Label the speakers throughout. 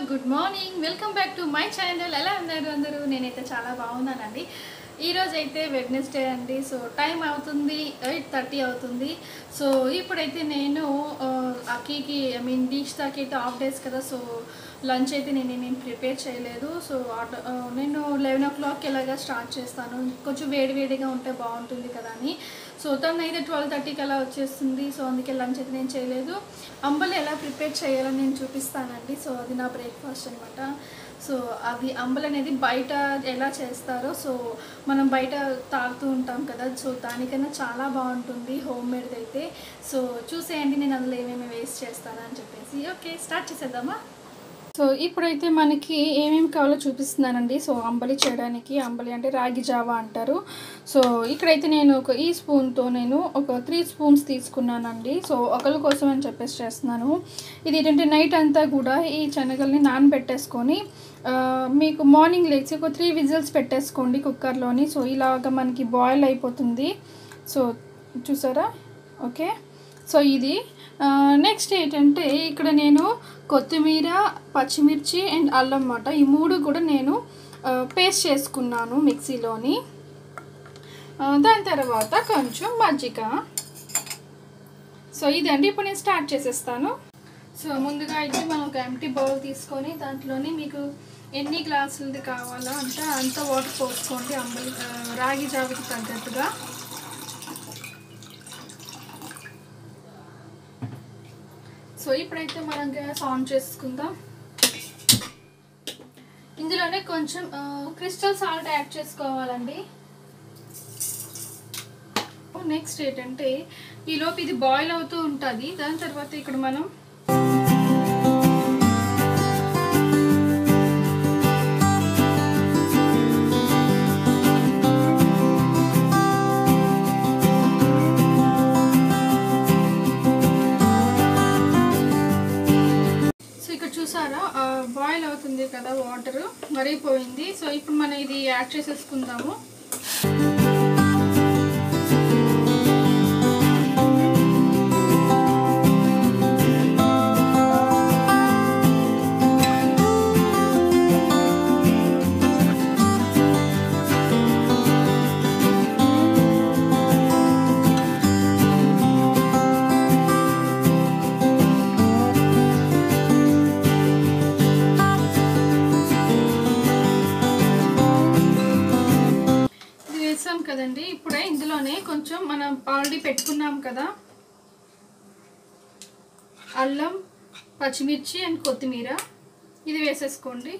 Speaker 1: good morning welcome back to my channel ఎలా ఉన్నారు అందరూ నేనైతే చాలా బాగున్నానండి ఈరోజు అయితే వెడ్నెస్డే అండి సో టైం అవుతుంది ఎయిట్ థర్టీ అవుతుంది సో ఇప్పుడైతే నేను ఆ, అక్కీకి ఐ మీన్ దీక్షితాకి అయితే హాఫ్ డేస్ కదా సో లంచ్ అయితే నేను నేను ప్రిపేర్ చేయలేదు సో ఆట- ఆ, నేను లెవెన్ ఓ క్లాక్కి ఎలాగా స్టార్ట్ చేస్తాను కొంచెం వేడి వేడిగా ఉంటే బాగుంటుంది కదా అని సో తను అయితే ట్వెల్వ్ థర్టీకి అలా వచ్చేస్తుంది సో అందుకే లంచ్ అయితే నేను చేయలేదు అంబలి ఎలా ప్రిపేర్ చేయాలని నేను చూపిస్తానండి సో అది నా బ్రేక్ఫాస్ట్ అనమాట సో అది అంబలి అనేది బయట ఎలా చేస్తారో సో మనం బయట తాగుతూ ఉంటాం కదా సో దానికన్నా చాలా బాగుంటుంది హోమ్ మేడ్ది అయితే సో చూసేయండి నేను అందులో ఏమేమి వేస్ట్ చేస్తాను అని చెప్పేసి ఓకే స్టార్ట్ చేసేద్దామా సో ఇప్పుడైతే మనకి ఏమేమి కావాలో చూపిస్తున్నానండి సో అంబలి చేయడానికి అంబలి అంటే రాగి జావా అంటారు సో ఇక్కడైతే నేను ఒక ఈ స్పూన్తో నేను ఒక త్రీ స్పూన్స్ తీసుకున్నానండి సో ఒకరి కోసం అని చెప్పేసి చేస్తున్నాను ఇది ఏంటంటే నైట్ అంతా కూడా ఈ శనగల్ని నానబెట్టేసుకొని ఆ, మీకు మార్నింగ్ లేచి ఒక త్రీ విజిల్స్ పెట్టేసుకోండి కుక్కర్లోని సో ఇలాగ మనకి బాయిల్ అయిపోతుంది సో చూసారా ఓకే సో ఇది నెక్స్ట్ ఏంటంటే ఇక్కడ నేను కొత్తిమీర పచ్చిమిర్చి అండ్ అల్లం అన్నమాట ఈ మూడు కూడా నేను పేస్ట్ చేసుకున్నాను మిక్సీలోని ఆ, దాని తర్వాత కొంచెం మజ్జిగ సో ఇదండి ఇప్పుడు నేను స్టార్ట్ చేసేస్తాను సో ముందుగా అయితే మనం ఒక ఎంటీ బౌల్ తీసుకొని దాంట్లోని మీకు ఎన్ని గ్లాసులది కావాలో అంటే అంత వాటర్ పోసుకోండి అంబలి ఆ, రాగి జావికి తగ్గట్టుగా సో ఇప్పుడైతే మనం గ్యాస్ ఆన్ చేసుకుందాం ఇందులోనే కొంచెం క్రిస్టల్ సాల్ట్ యాడ్ చేసుకోవాలండి నెక్స్ట్ ఏంటంటే ఈలోపు ఇది బాయిల్ అవుతూ ఉంటుంది దాని తర్వాత ఇక్కడ మనం సో ఇక్కడ చూసారా బాయిల్ అవుతుంది కదా వాటర్ మరిగిపోయింది సో ఇప్పుడు మనం ఇది యాడ్ చేసేసుకుందాము ఇది వేసాం కదండి ఇప్పుడే ఇందులోనే కొంచెం మనం ఆల్రెడీ పెట్టుకున్నాం కదా అల్లం పచ్చిమిర్చి అండ్ కొత్తిమీర ఇది వేసేసుకోండి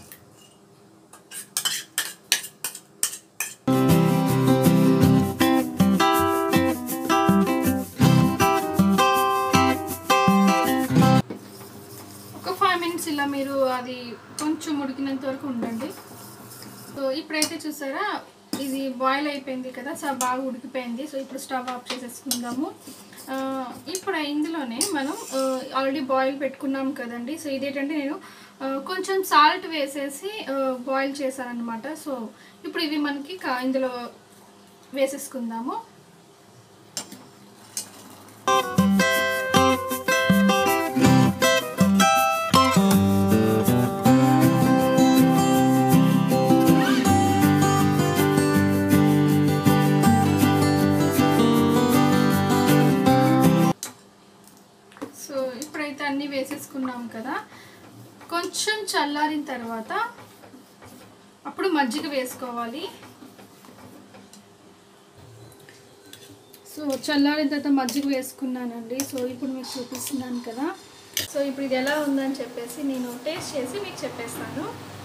Speaker 1: ఒక ఫైవ్ మినిట్స్ ఇలా మీరు అది కొంచెం ఉడికినంత వరకు ఉండండి సో ఇప్పుడైతే చూసారా ఇది బాయిల్ అయిపోయింది కదా సో బాగా ఉడికిపోయింది సో ఇప్పుడు స్టవ్ ఆఫ్ చేసేసుకుందాము ఆ, ఇప్పుడు ఇందులోనే మనం ఆల్రెడీ బాయిల్ పెట్టుకున్నాం కదండి సో ఇదేంటంటే నేను ఆ, కొంచెం సాల్ట్ వేసేసి బాయిల్ చేశాను అనమాట సో ఇప్పుడు ఇవి మనకి కా- ఇందులో వేసేసుకుందాము సో ఇప్పుడైతే అన్నీ వేసేసుకున్నాం కదా కొంచెం చల్లారిన తర్వాత అప్పుడు మజ్జిగ వేసుకోవాలి సో చల్లారిన తర్వాత మజ్జిగ వేసుకున్నానండి సో ఇప్పుడు మీకు చూపిస్తున్నాను కదా సో ఇప్పుడు ఇది ఎలా ఉందని చెప్పేసి నేను టేస్ట్ చేసి మీకు చెప్పేస్తాను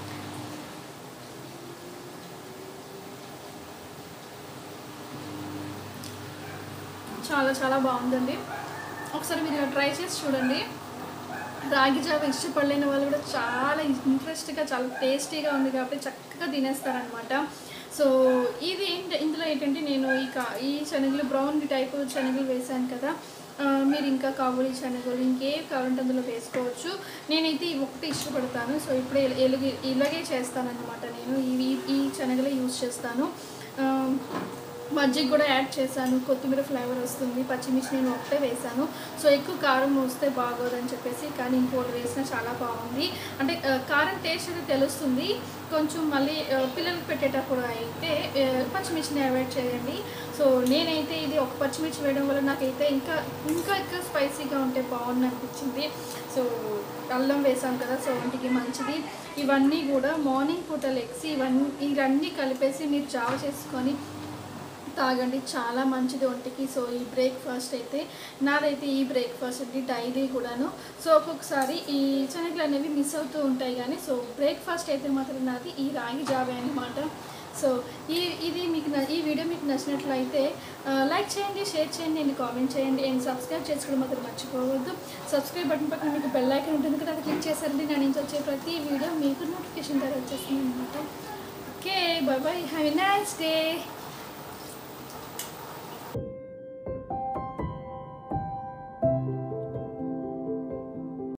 Speaker 1: చాలా చాలా బాగుందండి ఒకసారి మీరు ట్రై చేసి చూడండి రాగి జావ ఇష్టపడలేని వాళ్ళు కూడా చాలా ఇంట్రెస్ట్గా చాలా టేస్టీగా ఉంది కాబట్టి చక్కగా తినేస్తారనమాట సో ఇది ఏంటి ఇందులో ఏంటంటే నేను ఈ కా ఈ శనగలు బ్రౌన్ టైప్ శనగలు వేసాను కదా ఆ, మీరు ఇంకా కాబూలి శనగలు ఇంకేం కావాలంటే అందులో వేసుకోవచ్చు నేనైతే ఈ ఒకటి ఇష్టపడతాను సో ఇప్పుడే ఎలుగు ఇలాగే చేస్తానన్నమాట నేను ఇవి ఈ శనగలే యూజ్ చేస్తాను ఆ, మజ్జిగ కూడా యాడ్ చేశాను కొత్తిమీర ఫ్లేవర్ వస్తుంది పచ్చిమిర్చి నేను ఒకటే వేసాను సో ఎక్కువ కారం వస్తే బాగోదని చెప్పేసి కానీ ఇంకోటి వేసినా చాలా బాగుంది అంటే ఆ, కారం టేస్ట్ అయితే తెలుస్తుంది కొంచెం మళ్ళీ ఆ, పిల్లలకు పెట్టేటప్పుడు అయితే ఆ, పచ్చిమిర్చిని అవాయిడ్ చేయండి సో నేనైతే ఇది ఒక పచ్చిమిర్చి వేయడం వల్ల నాకైతే ఇంకా ఇంకా ఎక్కువ స్పైసీగా ఉంటే బాగుంది అనిపించింది సో అల్లం వేసాం కదా సో ఒంటికి మంచిది ఇవన్నీ కూడా మార్నింగ్ పూట లెగ్స్ ఇవన్నీ ఇవన్నీ కలిపేసి మీరు జావ చేసుకొని తాగండి చాలా మంచిది ఒంటికి సో ఈ బ్రేక్ఫాస్ట్ అయితే నాదైతే ఈ బ్రేక్ఫాస్ట్ అండి డైలీ కూడాను సో ఒక్కొక్కసారి ఈ శనగలు అనేవి మిస్ అవుతూ ఉంటాయి కానీ సో బ్రేక్ఫాస్ట్ అయితే మాత్రం నాది ఈ రాగి జావే అనమాట సో ఈ ఇది మీకు న- ఈ వీడియో మీకు నచ్చినట్లయితే ఆ, లైక్ చేయండి షేర్ చేయండి అండ్ కామెంట్ చేయండి అండ్ సబ్స్క్రైబ్ చేసుకోవడం మాత్రం మర్చిపోవద్దు సబ్స్క్రైబ్ బటన్ పక్కన మీకు బెల్ ఐకాన్ ఉంటుంది కదా అది క్లిక్ చేశారండి నా నుంచి వచ్చే ప్రతి వీడియో మీకు నోటిఫికేషన్ ద్వారా వచ్చేస్తుంది అనమాట okay bye bye have a nice day